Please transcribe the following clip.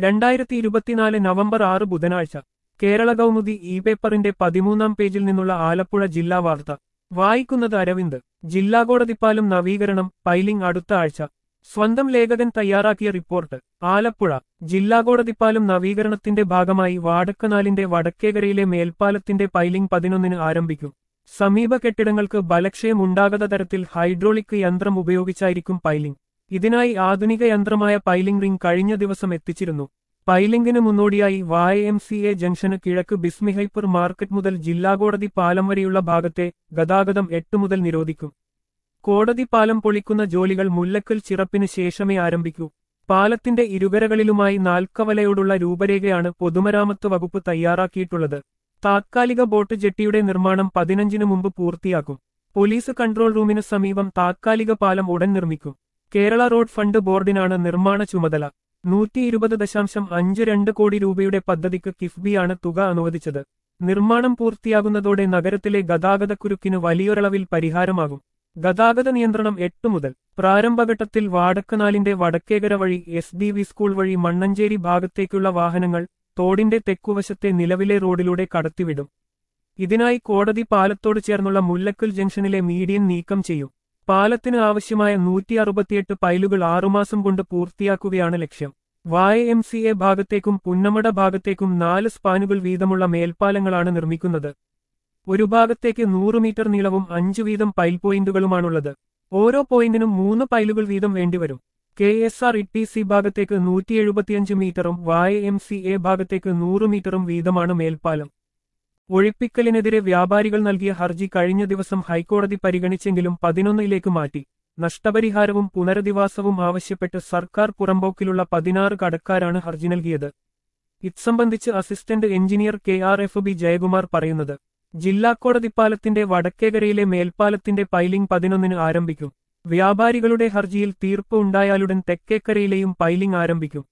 രണ്ടായിരത്തി ഇരുപത്തിനാല് നവംബർ ആറ് ബുധനാഴ്ച കേരള കൗമുദി ഇ പേപ്പറിന്റെ പതിമൂന്നാം പേജിൽ നിന്നുള്ള ആലപ്പുഴ ജില്ലാ വാർത്ത വായിക്കുന്നത് അരവിന്ദ് ജില്ലാ കോടതിപ്പാലം നവീകരണം പൈലിംഗ് അടുത്ത ആഴ്ച സ്വന്തം ലേഖകൻ തയ്യാറാക്കിയ റിപ്പോർട്ട് ആലപ്പുഴ ജില്ലാ കോടതിപ്പാലം നവീകരണത്തിന്റെ ഭാഗമായി വാടക്കനാലിന്റെ വടക്കേകരയിലെ മേൽപ്പാലത്തിന്റെ പൈലിംഗ് പതിനൊന്നിന് ആരംഭിക്കും സമീപ കെട്ടിടങ്ങൾക്ക് ബലക്ഷയം ഉണ്ടാകാത്ത തരത്തിൽ ഹൈഡ്രോളിക് യന്ത്രം ഉപയോഗിച്ചായിരിക്കും പൈലിംഗ് ഇതിനായി ആധുനിക യന്ത്രമായ പൈലിംഗ് റിംഗ് കഴിഞ്ഞ ദിവസം എത്തിച്ചിരുന്നു പൈലിംഗിന് മുന്നോടിയായി വായ എം സി എ ജംഗ്ഷന് കിഴക്ക് ബിസ്മി ഹൈപ്പർ മാർക്കറ്റ് മുതൽ ജില്ലാ കോടതി പാലം വരെയുള്ള ഭാഗത്തെ ഗതാഗതം എട്ട് മുതൽ നിരോധിക്കും കോടതി പാലം പൊളിക്കുന്ന ജോലികൾ മുല്ലക്കൽ ചിറപ്പിന് ശേഷമേ ആരംഭിക്കൂ പാലത്തിന്റെ ഇരുകരകളിലുമായി നാൽക്കവലയോടുള്ള രൂപരേഖയാണ് പൊതുമരാമത്ത് വകുപ്പ് തയ്യാറാക്കിയിട്ടുള്ളത് താത്കാലിക ബോട്ട് ജെട്ടിയുടെ നിർമ്മാണം പതിനഞ്ചിനു മുമ്പ് പൂർത്തിയാക്കും പോലീസ് കൺട്രോൾ റൂമിന് സമീപം താത്കാലിക പാലം ഉടൻ നിർമ്മിക്കും കേരള റോഡ് ഫണ്ട് ബോർഡിനാണ് നിർമ്മാണ ചുമതല നൂറ്റി ഇരുപത് ദശാംശം അഞ്ച് രണ്ട് കോടി രൂപയുടെ പദ്ധതിക്ക് കിഫ്ബിയാണ് തുക അനുവദിച്ചത് നിർമ്മാണം പൂർത്തിയാകുന്നതോടെ നഗരത്തിലെ ഗതാഗതക്കുരുക്കിന് വലിയൊരളവിൽ പരിഹാരമാകും ഗതാഗത നിയന്ത്രണം എട്ട് മുതൽ പ്രാരംഭഘട്ടത്തിൽ വാടക്കനാലിന്റെ വടക്കേകര വഴി എസ് ഡി വി സ്കൂൾ വഴി മണ്ണഞ്ചേരി ഭാഗത്തേക്കുള്ള വാഹനങ്ങൾ തോടിന്റെ തെക്കുവശത്തെ നിലവിലെ റോഡിലൂടെ കടത്തിവിടും ഇതിനായി കോടതി പാലത്തോട് ചേർന്നുള്ള മുല്ലക്കൽ ജംഗ്ഷനിലെ മീഡിയൻ നീക്കം ചെയ്യും പാലത്തിന് ആവശ്യമായ നൂറ്റി അറുപത്തിയെട്ട് പൈലുകൾ ആറുമാസം കൊണ്ട് പൂർത്തിയാക്കുകയാണ് ലക്ഷ്യം വായ എം സി എ ഭാഗത്തേക്കും പുന്നമട ഭാഗത്തേക്കും നാല് സ്പാനുകൾ വീതമുള്ള മേൽപ്പാലങ്ങളാണ് നിർമ്മിക്കുന്നത് ഒരു ഭാഗത്തേക്ക് നൂറ് മീറ്റർ നീളവും അഞ്ച് വീതം പൈൽ പോയിന്റുകളുമാണുള്ളത് ഓരോ പോയിന്റിനും മൂന്ന് പൈലുകൾ വീതം വേണ്ടിവരും K S R T C സി ഭാഗത്തേക്ക് നൂറ്റി എഴുപത്തിയഞ്ച് മീറ്ററും വായ എം സി എ ഭാഗത്തേക്ക് നൂറ് മീറ്ററും വീതമാണ് മേൽപ്പാലം ഒഴിപ്പിക്കലിനെതിരെ വ്യാപാരികൾ നൽകിയ ഹർജി കഴിഞ്ഞ ദിവസം ഹൈക്കോടതി പരിഗണിച്ചെങ്കിലും പതിനൊന്നിലേക്ക് മാറ്റി നഷ്ടപരിഹാരവും പുനരധിവാസവും ആവശ്യപ്പെട്ട് സർക്കാർ പുറമ്പോക്കിലുള്ള പതിനാറ് കടക്കാരാണ് ഹർജി നൽകിയത് ഇത്സംബന്ധിച്ച് assistant engineer K R F B Jayakumar പറയുന്നത് ജില്ലാ കോടതിപ്പാലത്തിന്റെ വടക്കേകരയിലെ മേൽപ്പാലത്തിന്റെ പൈലിംഗ് പതിനൊന്നിന് ആരംഭിക്കും വ്യാപാരികളുടെ ഹർജിയിൽ തീർപ്പ് ഉണ്ടായാലുടൻ തെക്കേക്കരയിലെയും പൈലിംഗ് ആരംഭിക്കും